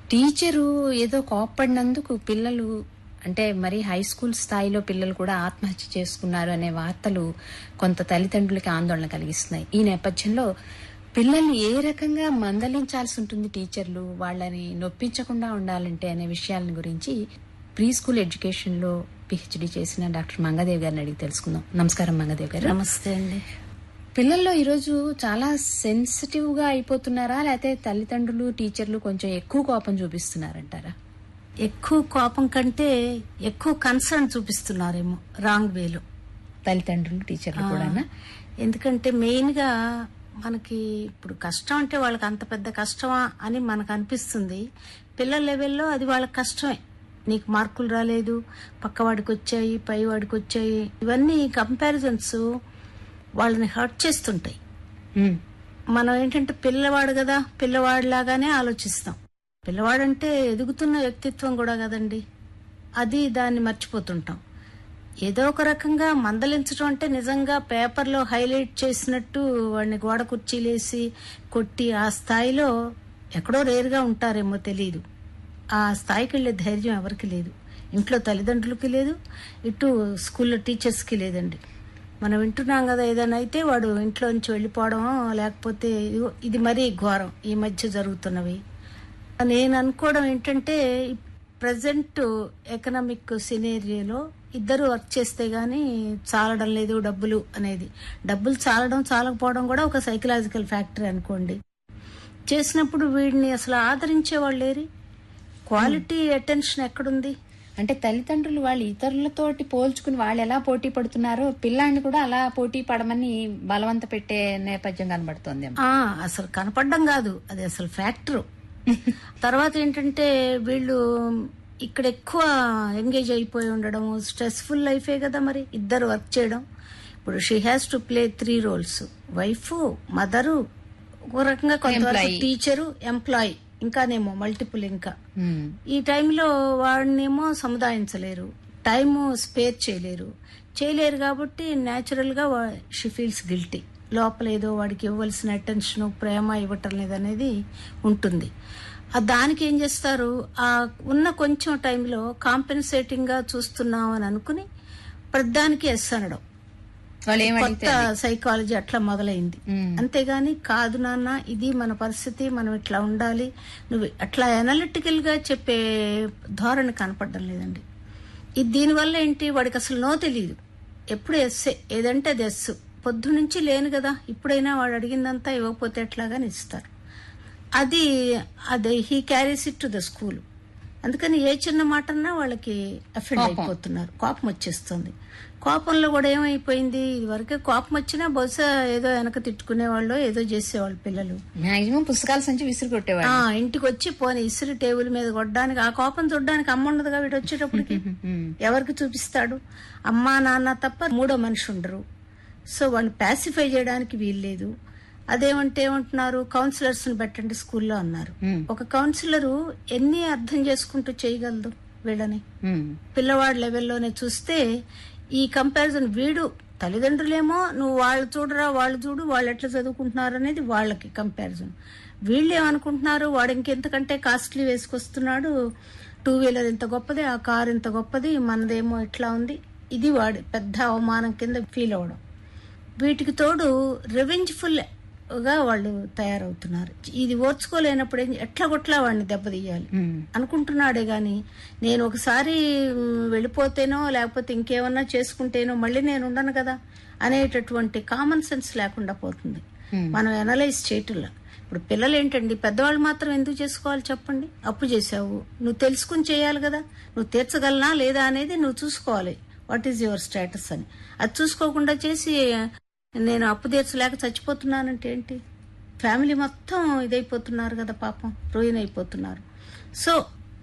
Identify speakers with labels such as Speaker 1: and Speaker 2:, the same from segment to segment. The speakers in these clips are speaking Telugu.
Speaker 1: టీచరు ఏదో కోప్పడినందుకు పిల్లలు అంటే మరి హై స్కూల్ స్థాయిలో పిల్లలు కూడా ఆత్మహత్య చేసుకున్నారు అనే వార్తలు కొంత తల్లిదండ్రులకి ఆందోళన కలిగిస్తున్నాయి ఈ నేపథ్యంలో పిల్లల్ని ఏ రకంగా మందలించాల్సి ఉంటుంది టీచర్లు వాళ్ళని నొప్పించకుండా ఉండాలంటే అనే విషయాల గురించి ప్రీ స్కూల్ ఎడ్యుకేషన్ లో పిహెచ్డి చేసిన డాక్టర్ మంగదేవ్ గారిని అడిగి తెలుసుకుందాం నమస్కారం మంగదేవ్ గారు
Speaker 2: నమస్తే అండి
Speaker 1: పిల్లల్లో ఈరోజు చాలా సెన్సిటివ్ గా అయిపోతున్నారా లేకపోతే తల్లిదండ్రులు టీచర్లు కొంచెం ఎక్కువ కోపం చూపిస్తున్నారంటారా
Speaker 2: ఎక్కువ కోపం కంటే ఎక్కువ కన్సర్న్ చూపిస్తున్నారేమో రాంగ్ వేలో
Speaker 1: తల్లిదండ్రులు టీచర్లు కూడా
Speaker 2: ఎందుకంటే మెయిన్ గా మనకి ఇప్పుడు కష్టం అంటే వాళ్ళకి అంత పెద్ద కష్టమా అని మనకు అనిపిస్తుంది పిల్లల లెవెల్లో అది వాళ్ళకి కష్టమే నీకు మార్కులు రాలేదు పక్కవాడికి వచ్చాయి పై వాడికి వచ్చాయి ఇవన్నీ కంపారిజన్స్ వాళ్ళని హర్ట్ చేస్తుంటాయి మనం ఏంటంటే పిల్లవాడు కదా పిల్లవాడిలాగానే ఆలోచిస్తాం పిల్లవాడంటే ఎదుగుతున్న వ్యక్తిత్వం కూడా కదండి అది దాన్ని మర్చిపోతుంటాం ఏదో ఒక రకంగా మందలించడం అంటే నిజంగా పేపర్లో హైలైట్ చేసినట్టు వాడిని గోడ కుర్చీలేసి కొట్టి ఆ స్థాయిలో ఎక్కడో రేరుగా ఉంటారేమో తెలియదు ఆ స్థాయికి వెళ్ళే ధైర్యం ఎవరికి లేదు ఇంట్లో తల్లిదండ్రులకి లేదు ఇటు స్కూల్లో టీచర్స్కి లేదండి మనం వింటున్నాం కదా ఏదైనా అయితే వాడు ఇంట్లో నుంచి వెళ్ళిపోవడం లేకపోతే ఇదిగో ఇది మరీ ఘోరం ఈ మధ్య జరుగుతున్నవి నేను అనుకోవడం ఏంటంటే ప్రజెంట్ ఎకనామిక్ సినేరియోలో ఇద్దరు వర్క్ చేస్తే గానీ చాలడం లేదు డబ్బులు అనేది డబ్బులు చాలడం చాలకపోవడం కూడా ఒక సైకలాజికల్ ఫ్యాక్టర్ అనుకోండి చేసినప్పుడు వీడిని అసలు ఆదరించే వాళ్ళు లేరు క్వాలిటీ అటెన్షన్ ఎక్కడుంది
Speaker 1: అంటే తల్లిదండ్రులు వాళ్ళు ఇతరులతోటి పోల్చుకుని వాళ్ళు ఎలా పోటీ పడుతున్నారో పిల్లాన్ని కూడా అలా పోటీ పడమని బలవంత పెట్టే నేపథ్యం కనబడుతోంది
Speaker 2: ఆ అసలు కనపడడం కాదు అది అసలు ఫ్యాక్టర్ తర్వాత ఏంటంటే వీళ్ళు ఇక్కడ ఎక్కువ ఎంగేజ్ అయిపోయి ఉండడం స్ట్రెస్ఫుల్ లైఫే కదా మరి ఇద్దరు వర్క్ చేయడం ఇప్పుడు she has to play three roles wife mother ఒక రకంగా కొంతవరకు టీచరు ఎంప్లాయీ ఇంకానేమో మల్టిపుల్ ఇంకా ఈ టైంలో వాడినేమో సముదాయించలేరు టైము స్పేర్ చేయలేరు చేయలేరు కాబట్టి న్యాచురల్ గా షీ ఫీల్స్ గిల్టీ లోపల ఏదో వాడికి ఇవ్వవలసిన అటెన్షన్ ప్రేమ ఇవ్వటం లేదనేది ఉంటుంది ఆ దానికి ఏం చేస్తారు ఆ ఉన్న కొంచెం టైంలో కాంపెన్సేటింగ్ గా చూస్తున్నాం అని అనుకుని ప్రతిదానికి ఎస్ అనడం
Speaker 1: వాళ్ళు
Speaker 2: కొత్త సైకాలజీ అట్లా మొదలైంది అంతేగాని కాదు నాన్న ఇది మన పరిస్థితి మనం ఇట్లా ఉండాలి నువ్వు అట్లా అనలిటికల్ గా చెప్పే ధోరణి కనపడడం లేదండి ఇది దీనివల్ల ఏంటి వాడికి అసలు నో తెలియదు ఎప్పుడు ఎస్సే ఏదంటే అది ఎస్ పొద్దు నుంచి లేను కదా ఇప్పుడైనా వాడు అడిగిందంతా ఇవ్వకపోతే ఎట్లాగాని ఇస్తారు అది అది he carries it to the school అందుకని ఏ చిన్న మాట అన్నా వాళ్ళకి అఫెండ్ అయిపోతున్నారు కోపం వచ్చేస్తుంది కోపంలో కూడా ఏమైపోయింది ఇదివరకే కోపం వచ్చినా బహుశా ఏదో వెనక తిట్టుకునేవాళ్ళు ఏదో చేసేవాళ్ళు పిల్లలు
Speaker 1: మాక్సిమం పుస్తకాల సంచి విసిరి కొట్టేవాడు
Speaker 2: ఆ ఇంటికి వచ్చి పోనీ ఇసురు టేబుల్ మీద కొట్టడానికి ఆ కోపం చూడడానికి అమ్మ ఉండదుగా వీడు వచ్చేటప్పటికి ఎవరికి చూపిస్తాడు అమ్మా నాన్న తప్ప మూడో మనిషి ఉండరు సో వాళ్ళు పాసిఫై చేయడానికి వీల్లేదు అదేమంటే ఏమంటున్నారు కౌన్సిలర్స్ ని పెట్టండి స్కూల్లో అన్నారు ఒక కౌన్సిలరు ఎన్ని అర్థం చేసుకుంటూ చేయగలదు వీళ్ళని పిల్లవాడి లెవెల్లోనే చూస్తే ఈ కంపారిజన్ వీడు తల్లిదండ్రులేమో నువ్వు వాళ్ళు చూడరా వాళ్ళు చూడు వాళ్ళు ఎట్లా చదువుకుంటున్నారు అనేది వాళ్ళకి కంపారిజన్ వీళ్ళు ఏమనుకుంటున్నారు వాడు ఇంకెంతకంటే కాస్ట్లీ వేసుకొస్తున్నాడు టూ వీలర్ ఇంత గొప్పది ఆ కార్ ఇంత గొప్పది మనదేమో ఇట్లా ఉంది ఇది వాడి పెద్ద అవమానం కింద ఫీల్ అవ్వడం వీటికి తోడు రెవెంజ్ఫుల్ గా వాళ్ళు తయారవుతున్నారు ఇది ఓర్చుకోలేనప్పుడు ఏం- ఎట్లా కొట్లా వాడిని దెబ్బతీయాలి అనుకుంటున్నాడే గాని నేను ఒకసారి మ్, వెళ్ళిపోతేనో లేకపోతే ఇంకేమన్నా చేసుకుంటేనో మళ్ళీ నేను ఉండను కదా అనేటటువంటి కామన్ సెన్స్ లేకుండా పోతుంది మనం అనలైజ్ చేయటంలా ఇప్పుడు పిల్లలు ఏంటండి పెద్దవాళ్ళు మాత్రం ఎందుకు చేసుకోవాలి చెప్పండి అప్పు చేసావు నువ్వు తెలుసుకుని చేయాలి కదా నువ్వు తీర్చగలనా లేదా అనేది నువ్వు చూసుకోవాలి వాట్ ఈజ్ యువర్ స్టేటస్ అని అది చూసుకోకుండా చేసి నేను అప్పు తీర్చలేక చచ్చిపోతున్నానంటే ఏంటి ఫ్యామిలీ మొత్తం ఇదైపోతున్నారు కదా పాపం రూయిన్ అయిపోతున్నారు సో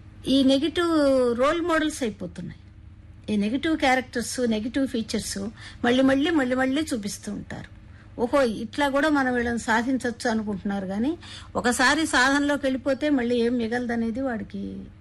Speaker 2: ఈ నెగిటివ్ రోల్ మోడల్స్ అయిపోతున్నాయి ఈ నెగిటివ్ క్యారెక్టర్స్ నెగిటివ్ ఫీచర్స్ మళ్ళీ మళ్ళీ మళ్ళీ మళ్ళీ చూపిస్తూ ఉంటారు ఓహో ఇట్లా కూడా మనం వీళ్ళని సాధించవచ్చు అనుకుంటున్నారు కానీ ఒకసారి సాధనలోకి వెళ్ళిపోతే మళ్ళీ ఏం మిగలదనేది వాడికి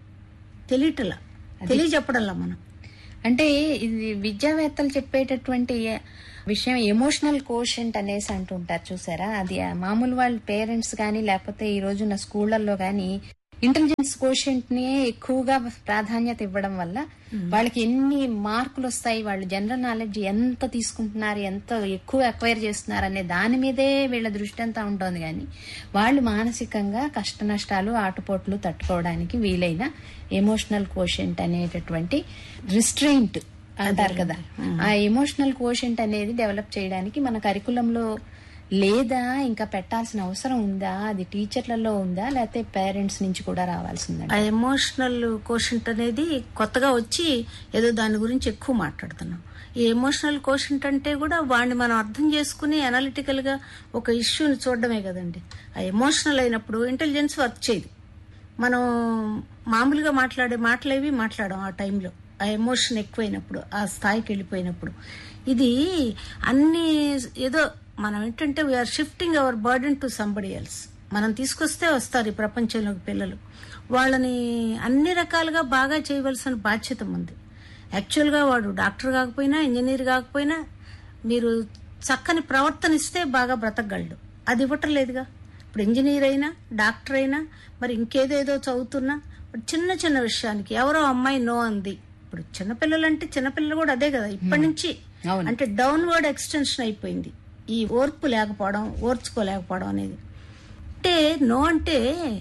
Speaker 2: తెలియటలా తెలియజెప్పడంలా మనం
Speaker 1: అంటే ఇది విద్యావేత్తలు చెప్పేటటువంటి విషయం ఎమోషనల్ కోషెంట్ అనేసి అంటుంటారు చూసారా అది ఆ మామూలు వాళ్ళ పేరెంట్స్ కానీ లేకపోతే ఈ రోజున్న స్కూళ్ళల్లో కానీ ఇంటెలిజెన్స్ కోషెంట్ ని ఎక్కువగా ప్రాధాన్యత ఇవ్వడం వల్ల వాళ్ళకి ఎన్ని మార్కులు వస్తాయి వాళ్ళు జనరల్ నాలెడ్జ్ ఎంత తీసుకుంటున్నారు ఎంత ఎక్కువ అక్వైర్ చేస్తున్నారు అనే దాని మీదే వీళ్ళ దృష్టి అంతా ఉంటుంది కానీ వాళ్ళు మానసికంగా కష్ట నష్టాలు ఆటుపోట్లు తట్టుకోవడానికి వీలైన ఎమోషనల్ కోషెంట్ అనేటటువంటి రిస్ట్రెయింట్ అంటారు కదా ఆ ఎమోషనల్ కోషెంట్ అనేది డెవలప్ చేయడానికి మన కరికులంలో లేదా ఇంకా పెట్టాల్సిన అవసరం ఉందా అది టీచర్లలో ఉందా లేకపోతే పేరెంట్స్ నుంచి కూడా రావాల్సిందా
Speaker 2: ఆ ఎమోషనల్ కోషంట్ అనేది కొత్తగా వచ్చి ఏదో దాని గురించి ఎక్కువ మాట్లాడుతున్నాం ఈ ఎమోషనల్ కోషంట్ అంటే కూడా వాడిని మనం అర్థం చేసుకుని అనలిటికల్ గా ఒక ఇష్యూని చూడడమే కదండి ఆ ఎమోషనల్ అయినప్పుడు ఇంటెలిజెన్స్ వర్క్ చేయదు మనం మామూలుగా మాట్లాడే మాటలేవి మాట్లాడాం ఆ టైంలో ఆ ఎమోషన్ ఎక్కువైనప్పుడు ఆ స్థాయికి వెళ్ళిపోయినప్పుడు ఇది అన్ని ఏదో మనం ఏంటంటే we are shifting our burden to somebody else మనం తీసుకొస్తే వస్తారు ఈ ప్రపంచంలోకి పిల్లలు వాళ్ళని అన్ని రకాలుగా బాగా చేయవలసిన బాధ్యత ఉంది యాక్చువల్గా వాడు డాక్టర్ కాకపోయినా ఇంజనీర్ కాకపోయినా మీరు చక్కని ప్రవర్తన ఇస్తే బాగా బ్రతకగలడు అది ఇవ్వటం లేదుగా ఇప్పుడు ఇంజనీర్ అయినా డాక్టర్ అయినా మరి ఇంకేదేదో చదువుతున్నా ఇప్పుడు చిన్న చిన్న విషయానికి ఎవరో అమ్మాయి నో అంది ఇప్పుడు చిన్నపిల్లలు అంటే చిన్నపిల్లలు కూడా అదే కదా ఇప్పటి నుంచి
Speaker 1: అవును.
Speaker 2: అంటే డౌన్వర్డ్ ఎక్స్టెన్షన్ అయిపోయింది ఈ ఓర్పు లేకపోవడం ఓర్చుకోలేకపోవడం అనేది అంటే నో అంటే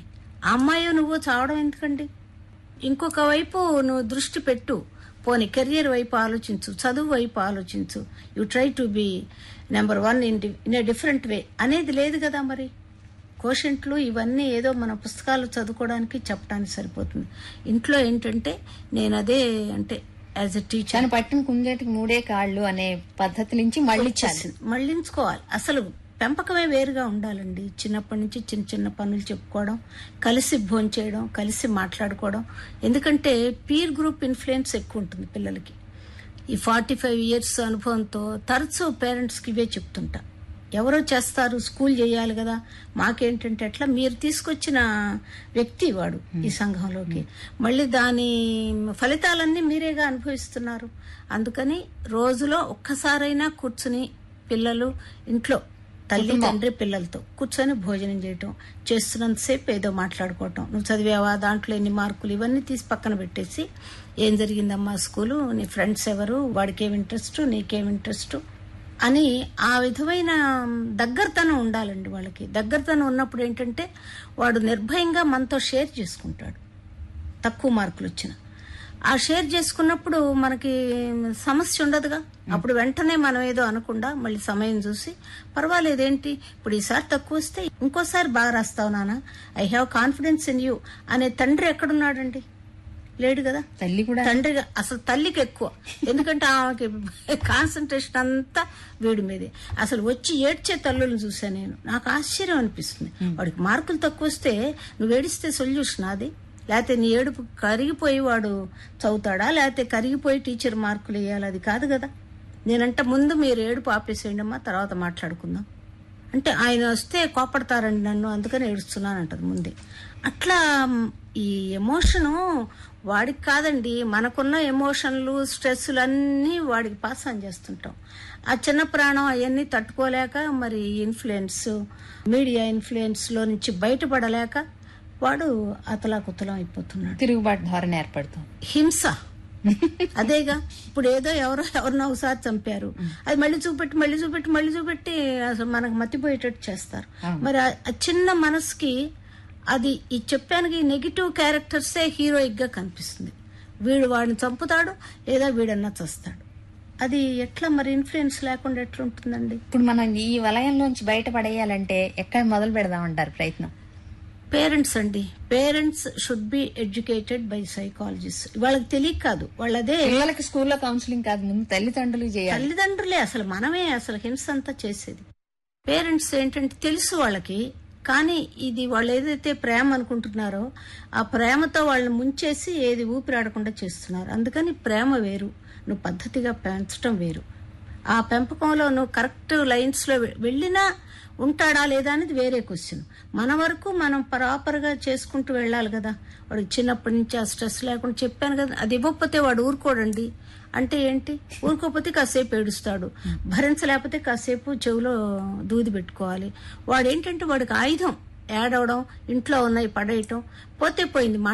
Speaker 2: ఆ అమ్మాయి నువ్వు చావడం ఎందుకండి ఇంకొక వైపు నువ్వు దృష్టి పెట్టు పోనీ కెరియర్ వైపు ఆలోచించు చదువు వైపు ఆలోచించు you try to be number one in in a different way అనేది లేదు కదా మరి కోషంట్లు ఇవన్నీ ఏదో మన పుస్తకాలు చదువుకోవడానికి చెప్పడానికి సరిపోతుంది ఇంట్లో ఏంటంటే నేను అదే అంటే యాజ్ ఎ టీచర్
Speaker 1: తను పట్టిన కుందేటికి మూడే కాళ్ళు అనే పద్ధతి నుంచి మళ్ళీ
Speaker 2: వచ్చేసింది మళ్ళించుకోవాలి అసలు పెంపకమే వేరుగా ఉండాలండి చిన్నప్పటి నుంచి చిన్న చిన్న పనులు చెప్పుకోవడం కలిసి భోంచేయడం కలిసి మాట్లాడుకోవడం ఎందుకంటే పీర్ గ్రూప్ ఇన్ఫ్లుయెన్స్ ఎక్కువ ఉంటుంది పిల్లలకి ఈ ఫార్టీ ఫైవ్ ఇయర్స్ అనుభవంతో తరచూ పేరెంట్స్కి ఇవే చెప్తుంటా ఎవరో చేస్తారు స్కూల్ చేయాలి కదా మాకేంటంటే ఎట్లా మీరు తీసుకొచ్చిన వ్యక్తి వాడు ఈ సంఘంలోకి మళ్ళీ దాని ఫలితాలన్నీ మీరేగా అనుభవిస్తున్నారు అందుకని రోజులో ఒక్కసారైనా కూర్చుని పిల్లలు ఇంట్లో తల్లి తండ్రి పిల్లలతో కూర్చొని భోజనం చేయటం చేస్తున్నంతసేపు ఏదో మాట్లాడుకోవటం నువ్వు చదివావా దాంట్లో ఎన్ని మార్కులు ఇవన్నీ తీసి పక్కన పెట్టేసి ఏం జరిగిందమ్మా స్కూలు నీ ఫ్రెండ్స్ ఎవరు వాడికి ఏం ఇంట్రెస్ట్ నీకేం ఇంట్రెస్ట్ అని ఆ విధమైన దగ్గరతనం ఉండాలండి వాళ్ళకి దగ్గరతనం ఉన్నప్పుడు ఏంటంటే వాడు నిర్భయంగా మనతో షేర్ చేసుకుంటాడు తక్కువ మార్కులు వచ్చిన ఆ షేర్ చేసుకున్నప్పుడు మనకి సమస్య ఉండదుగా అప్పుడు వెంటనే మనం ఏదో అనకుండా మళ్ళీ సమయం చూసి పర్వాలేదేంటి ఇప్పుడు ఈసారి తక్కువ వస్తే ఇంకోసారి బాగా రాస్తావు నాన్న I have confidence in you అనే తండ్రి ఎక్కడున్నాడండి లేడు కదా
Speaker 1: తల్లి కూడా
Speaker 2: తండ్రిగా అసలు తల్లికి ఎక్కువ ఎందుకంటే ఆమెకి కాన్సన్ట్రేషన్ అంతా వీడి మీదే అసలు వచ్చి ఏడ్చే తల్లులను చూసా నేను నాకు ఆశ్చర్యం అనిపిస్తుంది వాడికి మార్కులు తక్కువ వస్తే నువ్వు ఏడిస్తే సొల్యూషన్ అది లేకపోతే నీ ఏడుపు కరిగిపోయి వాడు చదువుతాడా లేకపోతే కరిగిపోయి టీచర్ మార్కులు వేయాలి అది కాదు కదా నేనంట ముందు మీరు ఏడుపు ఆపేసేయండి అమ్మా తర్వాత మాట్లాడుకుందాం అంటే ఆయన వస్తే కోపడతారండి నన్ను అందుకని ఏడుస్తున్నాను అంటది ముందే అట్లా మ్, ఈ ఎమోషను వాడికి కాదండి మనకున్న ఎమోషన్లు స్ట్రెస్లు అన్నీ వాడికి పాస్ ఆన్ చేస్తుంటాం ఆ చిన్న ప్రాణం అవన్నీ తట్టుకోలేక మరి ఇన్ఫ్లుయెన్స్ మీడియా ఇన్ఫ్లుయెన్స్ లో నుంచి బయటపడలేక వాడు అతలాకుతలం అయిపోతున్నాడు
Speaker 1: తిరుగుబాటు ధోరణి ఏర్పడుతుంది
Speaker 2: హింస అదేగా ఇప్పుడు ఏదో ఎవరో ఎవరినో ఒకసారి చంపారు అది మళ్ళీ చూపెట్టి మళ్ళీ చూపెట్టి మళ్ళీ చూపెట్టి అసలు మనకు మతిపోయేటట్టు చేస్తారు మరి ఆ- ఆ చిన్న మనసుకి అది ఈ చెప్పానికి నెగిటివ్ క్యారెక్టర్సే హీరోయిక్ గా కనిపిస్తుంది వీడు వాడిని చంపుతాడు లేదా వీడన్నా చస్తాడు అది ఎట్లా మరి ఇన్ఫ్లుయెన్స్ లేకుండా ఎట్లా ఉంటుందండి
Speaker 1: ఇప్పుడు మనం ఈ వలయంలోంచి బయటపడేయాలంటే ఎక్కడ మొదలు పెడదామంటారు ప్రయత్నం
Speaker 2: పేరెంట్స్ అండి parents should be educated by psychologist వాళ్ళకి తెలియక కాదు వాళ్ళదే
Speaker 1: పిల్లలకి స్కూల్లో కౌన్సిలింగ్ కాదు ముందు తల్లిదండ్రులు చేయాలి
Speaker 2: తల్లిదండ్రులే అసలు మనమే అసలు హింస అంతా చేసేది పేరెంట్స్ ఏంటంటే తెలుసు వాళ్ళకి కానీ ఇది వాళ్ళు ఏదైతే ప్రేమ అనుకుంటున్నారో ఆ ప్రేమతో వాళ్ళని ముంచేసి ఏది ఊపిరాడకుండా చేస్తున్నారు అందుకని ప్రేమ వేరు నువ్వు పద్ధతిగా పెంచడం వేరు ఆ పెంపకంలో నువ్వు కరెక్ట్ లైన్స్ లో వె- వెళ్ళినా ఉంటాడా లేదా అనేది వేరే క్వశ్చన్ మన వరకు మనం ప్రాపర్ గా చేసుకుంటూ వెళ్ళాలి కదా వాడికి చిన్నప్పటి నుంచి ఆ స్ట్రెస్ లేకుండా చెప్పాను కదా అది ఇవ్వకపోతే వాడు ఊరుకోడండి అంటే ఏంటి ఊరుకోకపోతే కాసేపు ఏడుస్తాడు భరించలేకపోతే కాసేపు చెవిలో దూది పెట్టుకోవాలి వాడు ఏంటంటే వాడికి ఆయుధం ఏడవడం ఇంట్లో ఉన్నాయి పడేయటం పోతే పోయింది